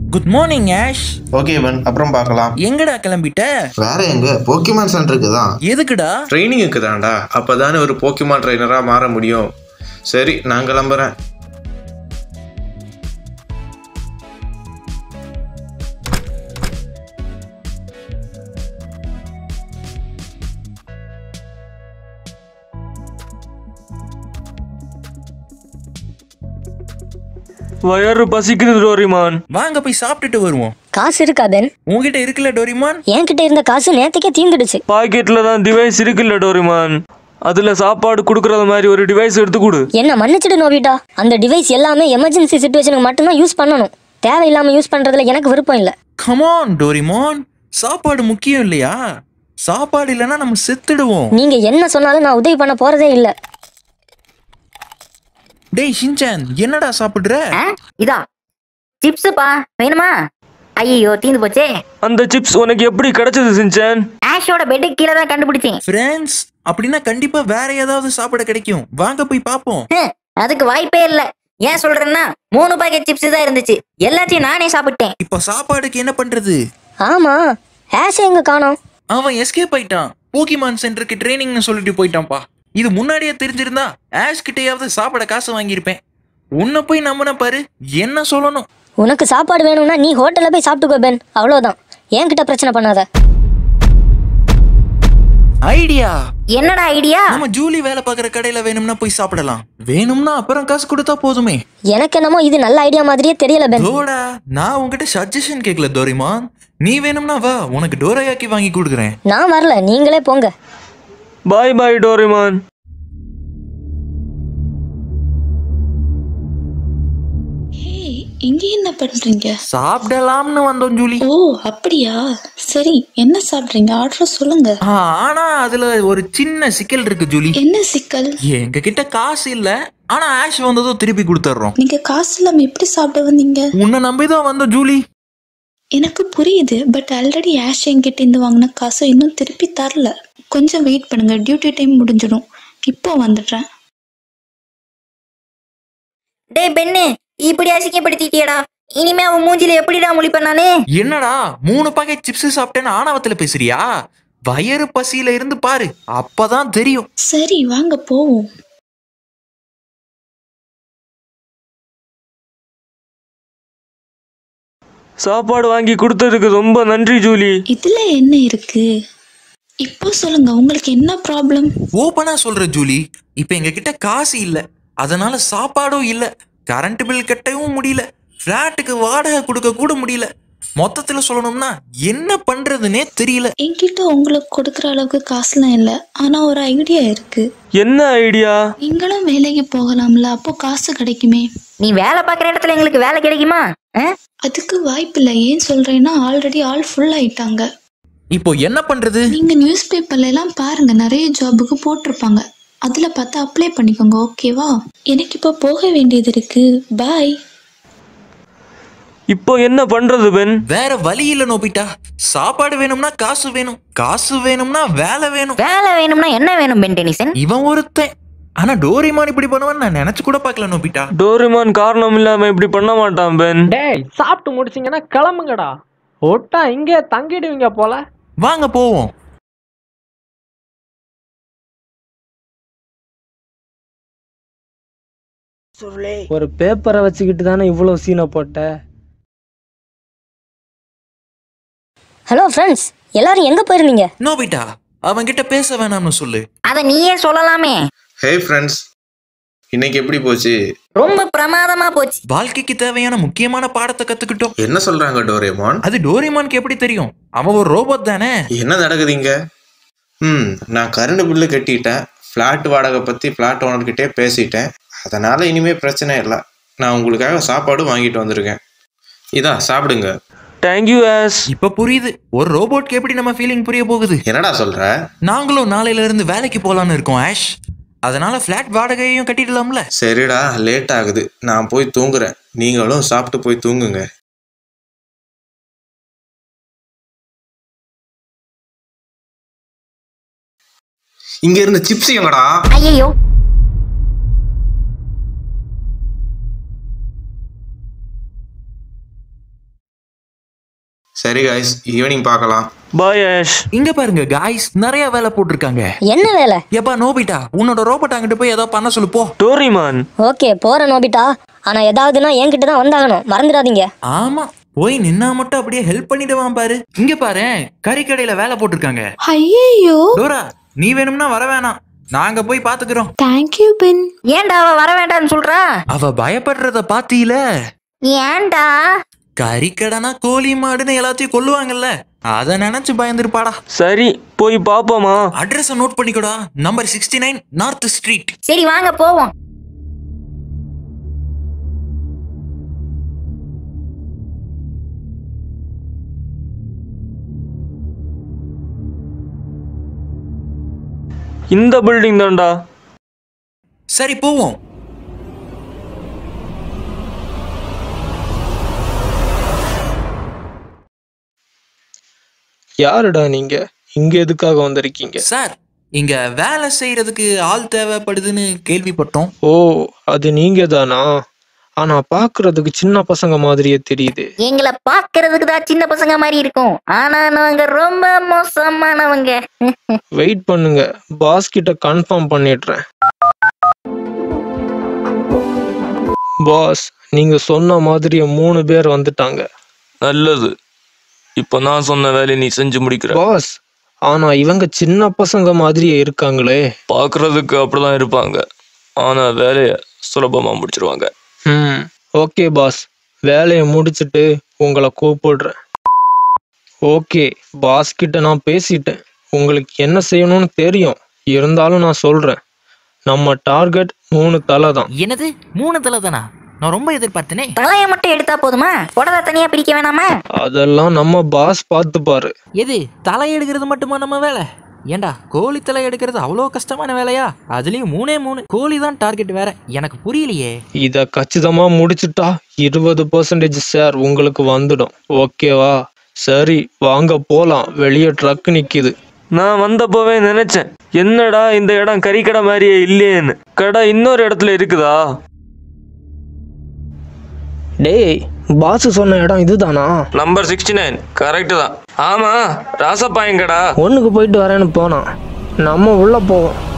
Good morning Ash okay பன் அப்புறம் பார்க்கலாம் எங்கடா கிளம்பிட்ட வேற எங்க போக்கிமான் சென்டருக்கு தான் எதுக்குடா ட்ரைனிங்குக்கு தான்டா அப்பதானே ஒரு போக்கிமான் ட்ரைனரா மாற முடியும் சரி நான் கிளம்புறேன் வயறு பசிக்குது டோரிமான் வாங்க போய் சாப்பிட்டுட்டு வருவோம் காசு இருக்கா பென் உங்ககிட்ட இருக்குல்ல டோரிமான் என்கிட்ட இருந்த காசு நேத்துக்கே தீந்துடுச்சு பாக்கெட்ல தான் டிவைஸ் இருக்குல்ல டோரிமான் அதுல சாப்பாடு கொடுக்கறது மாதிரி ஒரு டிவைஸ் எடுத்து கொடு என்ன மன்னிச்சிடு நோபிட்டா அந்த டிவைஸ் எல்லாமே எமர்ஜென்சி சுச்சுவேஷனுக்கு மட்டும்தான் யூஸ் பண்ணணும் தேவையில்லாம யூஸ் பண்றதுல எனக்கு விருப்பம் இல்ல கமான் டோரிமான் சாப்பாடு முக்கியம் இல்லையா சாப்பாடு இல்லைன்னா நம்ம செத்துடுவோம் நீங்க என்ன சொன்னாலும் நான் உதவி பண்ண போறதே இல்ல டேய் ஷின்சான் என்னடா சாப்பிடுற ஆ இதா சிப்ஸுப்பா வேணுமா ஐயோ தீந்து போச்சே அந்த சிப்ஸ் உனக்கு எப்படி கிடைச்சது சின்சான் ஆஷோட பெட்டுக்கு கீழே தான் கண்டுபிடிச்சேன் ஃப்ரெண்ட்ஸ் அப்படின்னா கண்டிப்பா வேற ஏதாவது சாப்பிட கிடைக்கும் வாங்க போய் பாப்போம் ஹம், அதுக்கு வாய்ப்பே இல்ல ஏன் சொல்றேன்னா மூணு பாக்கெட் சிப்ஸ் தான் இருந்துச்சு எல்லாத்தையும் நானே சாப்பிட்டேன் இப்ப சாப்பாடுக்கு என்ன பண்றது ஆமா ஹேஷ் எங்க காணோம் அவன் எஸ்கேப் ஆயிட்டான் போக்கிமான் சென்டருக்கு ட்ரைனிங்னு சொல்லிட்டு போயிட்டான்ப்பா இது முன்னாடியே தெரிஞ்சிருந்தா ஆஷ் கிட்டயாவது சாப்பிட காசு வாங்கியிருப்பேன் உன்னை போய் நம்பின பாரு என்ன சொல்லணும் உனக்கு சாப்பாடு வேணும்னா நீ ஹோட்டல்ல போய் சாப்பிட்டுக்கோ பென் அவ்வளவுதான் என்கிட்ட பிரச்சனை பண்ணாத ஐடியா என்னடா ஐடியா நம்ம ஜூலி வேலை பார்க்குற கடையில வேணும்னா போய் சாப்பிடலாம் வேணும்னா அப்புறம் காசு கொடுத்தா போதுமே எனக்கு என்னமோ இது நல்ல ஐடியா மாதிரியே தெரியல பென் தோடா நான் உன்கிட்ட சஜஷன் கேட்கல டோரிமான் நீ வேணும்னா வா உனக்கு டோரையாக்கி வாங்கி கொடுக்குறேன் நான் வரல நீங்களே போங்க பாய் பாய் டோரிமான் ஹே இங்க என்ன பண்றீங்க சாப்பிடலாம்னு வந்தோம் ஜூலி ஓ அப்படியா சரி என்ன சாப்பிடுறீங்க ஆர்டர் சொல்லுங்க ஆ, ஆனா அதுல ஒரு சின்ன சிக்கல் இருக்கு ஜூலி என்ன சிக்கல் எங்க கிட்ட காசு இல்ல ஆனா ஆஷ் வந்ததும் திருப்பி கொடுத்துட்றோம் நீங்க காசு இல்லாம எப்படி சாப்பிட வந்தீங்க உன்னை நம்பிதான் வந்தோம் ஜூலி எனக்கு புரியுது பட் ஆல்ரெடி ஆஷ் என்கிட்ட இருந்து வாங்கின காசை இன்னும் திருப்பி தரல கொஞ்சம் வெயிட் பண்ணுங்க டியூட்டி டைம் முடிஞ்சிடும் இப்போ வந்துடுறேன் டேய் பெண்ணு இப்படி அசிங்கப்படுத்திட்டியடா இனிமே அவன் மூஞ்சில எப்படிடா முழிப்பேன் நானு என்னடா மூணு பாக்கெட் சிப்ஸ் சாப்பிட்டேன்னு ஆணவத்துல பேசுறியா வயறு பசியில இருந்து பாரு அப்பதான் தெரியும் சரி வாங்க போவோம் சாப்பாடு வாங்கி கொடுத்ததுக்கு ரொம்ப நன்றி ஜூலி இதுல என்ன இருக்கு இப்போ சொல்லுங்க உங்களுக்கு என்ன ப்ராப்ளம் ஓப்பனா சொல்ற ஜூலி இப்ப எங்க கிட்ட காசு இல்ல அதனால சாப்பாடும் இல்ல கரண்ட் பில் கட்டவும் முடியல ஃபிளாட்டுக்கு வாடகை கொடுக்க கூட முடியல மொத்தத்துல சொல்லணும்னா என்ன பண்றதுனே தெரியல என்கிட்ட உங்களுக்கு கொடுக்குற அளவுக்கு காசுலாம் இல்லை ஆனா ஒரு ஐடியா இருக்கு என்ன ஐடியா நீங்களும் வேலைக்கு போகலாம்ல அப்போ காசு கிடைக்குமே நீ வேலை பார்க்குற இடத்துல எங்களுக்கு வேலை கிடைக்குமா ஆ? அதுக்கு வாய்ப்பில்லை ஏன் சொல்றேன்னா ஆல்ரெடி ஆள் ஃபுல் ஆயிட்டாங்க இப்போ என்ன பண்றது நீங்க நியூஸ் பேப்பர்ல எல்லாம் பாருங்க நிறைய ஜாபுக்கு போட்டிருப்பாங்க அதுல பார்த்து அப்ளை பண்ணிக்கோங்க ஓகேவா எனக்கு இப்போ போக வேண்டியது இருக்கு பாய் இப்போ என்ன பண்றது பென் வேற வழி இல்ல நோபிட்டா சாப்பாடு வேணும்னா காசு வேணும் காசு வேணும்னா வேலை வேணும் வேலை வேணும்னா என்ன வேணும் பென் டெனிசன் இவன் ஒருத்தன் ஆனா டோரிமான் இப்படி பண்ணுவான்னு நான் நினைச்சு கூட பார்க்கல நோபிட்டா டோரிமான் காரணம் இல்லாம இப்படி பண்ண மாட்டான் பென் டேய் சாப்பிட்டு முடிச்சிங்கன்னா கிளம்புங்கடா ஒட்டா இங்கே தங்கிடுவீங்க போல வாங்க போவோம் ஒரு பேப்பரை வச்சுக்கிட்டு தானே இவ்வளோ சீனை போட்ட ஹலோ ஃப்ரெண்ட்ஸ் எல்லாரும் எங்க போயிருந்தீங்க நோபிட்டா அவன்கிட்ட பேச வேணாம்னு சொல்லு அதை நீயே சொல்லலாமே ஹே ஃப்ரெண்ட்ஸ் இன்னைக்கு எப்படி போச்சு ரொம்ப பிரமாதமா போச்சு வாழ்க்கைக்கு தேவையான முக்கியமான பாடத்தை கத்துக்கிட்டோம் என்ன சொல்றாங்க டோரேமான் அது டோரிமானுக்கு எப்படி தெரியும் அவன் ஒரு ரோபோட் தானே என்ன நடக்குதுங்க ம் நான் கரண்ட் பில்லு கட்டிட்டேன் ஃப்ளாட் வாடகை பற்றி ஃப்ளாட் ஓனர்கிட்டே பேசிட்டேன் அதனால் இனிமே பிரச்சனை இல்லை நான் உங்களுக்காக சாப்பாடு வாங்கிட்டு வந்திருக்கேன் இதா சாப்பிடுங்க தேங்க்யூ ஆஸ் இப்ப புரியுது ஒரு ரோபோட்க்கு எப்படி நம்ம ஃபீலிங் புரிய போகுது என்னடா சொல்ற நாங்களும் நாளையில இருந்து வேலைக்கு போலான்னு இருக்கோம் ஆஷ் அதனால ஃபிளாட் வாடகையையும் கட்டிடலாம்ல சரிடா லேட் ஆகுது நான் போய் தூங்குறேன் நீங்களும் சாப்பிட்டு போய் தூங்குங்க இங்க இருந்த சிப்ஸ் எங்கடா ஐயோ சரி காய்ஸ் ஈவினிங் பார்க்கலாம் பாய் ஆஷ் இங்க பாருங்க காய்ஸ் நிறைய வேலை போட்டிருக்காங்க என்ன வேலை எப்பா நோபிட்டா உன்னோட ரோபோட் அங்கிட்டு போய் ஏதோ பண்ண சொல்லு போ டோரிமான் ஓகே போற நோபிட்டா ஆனா ஏதாவதுன்னா என்கிட்ட தான் வந்தாகணும் மறந்துடாதீங்க ஆமா போய் நின்னா மட்டும் அப்படியே ஹெல்ப் பண்ணிடுவான் பாரு இங்க பாரு கறிக்கடையில வேலை போட்டிருக்காங்க ஐயோ டோரா நீ வேணும்னா வர வேணாம் நாங்க போய் பாத்துக்கிறோம் தேங்க்யூ பென் ஏன்டா அவ வர வேண்டாம்னு சொல்றா அவ பயப்படுறத பாத்தீல ஏன்டா கறிக்கடைனா கோழி மாடுன்னு எல்லாத்தையும் கொல்லுவாங்கல்ல அத நினைச்சு பயந்துருப்பாடா சரி போய் பாப்போமா அட்ரஸ நோட் பண்ணிக்கோடா number sixty nine north street சரி வாங்க போவோம் இந்த பில்டிங் தான்டா சரி போவோம் யாருடா நீங்க இங்க எதுக்காக வந்திருக்கீங்க சார் இங்க வேலை செய்யறதுக்கு ஆள் தேவைப்படுதுன்னு கேள்விப்பட்டோம் ஓ அது நீங்க தானா ஆனா பாக்குறதுக்கு சின்ன பசங்க மாதிரியே தெரியுது எங்களை பாக்குறதுக்கு தான் சின்ன பசங்க மாதிரி இருக்கும் ஆனா நாங்க ரொம்ப மோசமானவங்க வெயிட் பண்ணுங்க பாஸ் கிட்ட கன்ஃபார்ம் பண்ணிடுறேன் பாஸ் நீங்க சொன்ன மாதிரியே மூணு பேர் வந்துட்டாங்க நல்லது இப்போ நான் சொன்ன வேலையை நீ செஞ்சு முடிக்கிற பாஸ் ஆனா இவங்க சின்ன பசங்க மாதிரியே இருக்காங்களே பார்க்கறதுக்கு அப்படிதான் இருப்பாங்க ஆனா வேலையை சுலபமா முடிச்சிருவாங்க ம் ஓகே பாஸ் வேலையை முடிச்சிட்டு உங்களை கூப்பிடுறேன் ஓகே பாஸ் கிட்ட நான் பேசிட்டேன் உங்களுக்கு என்ன செய்யணும்னு தெரியும் இருந்தாலும் நான் சொல்றேன் நம்ம டார்கெட் மூணு தலை தான் என்னது மூணு தலை தானா நான் ரொம்ப எதிர்பார்த்தனே தலையை மட்டும் எடுத்தா போதுமா புடவை தனியா பிரிக்க வேணாமா அதெல்லாம் நம்ம பாஸ் பார்த்துப்பாரு எது தலை எடுக்கிறது மட்டுமா நம்ம வேலை ஏண்டா கோழி தலை எடுக்கிறது அவ்வளோ கஷ்டமான வேலையா அதுலயும் மூணே மூணு கோழி தான் டார்கெட் வேற எனக்கு புரியலையே இத கச்சிதமா முடிச்சிட்டா இருபது பர்சன்டேஜ் ஷேர் உங்களுக்கு வந்துடும் ஓகேவா சரி வாங்க போலாம் வெளியே ட்ரக் நிக்குது நான் வந்தப்போவே நினைச்சேன் என்னடா இந்த இடம் கறிக்கடை மாதிரியே இல்லையேன்னு கடை இன்னொரு இடத்துல இருக்குதா டேய் பாஸ் சொன்ன இடம் இதுதானா நம்பர் சிக்ஸ்டி நைன் கரெக்டு தான் ஆமா ராசப்பாயங்கடா ஒண்ணுக்கு போயிட்டு வரேன்னு போனான் நம்ம உள்ள போவோம்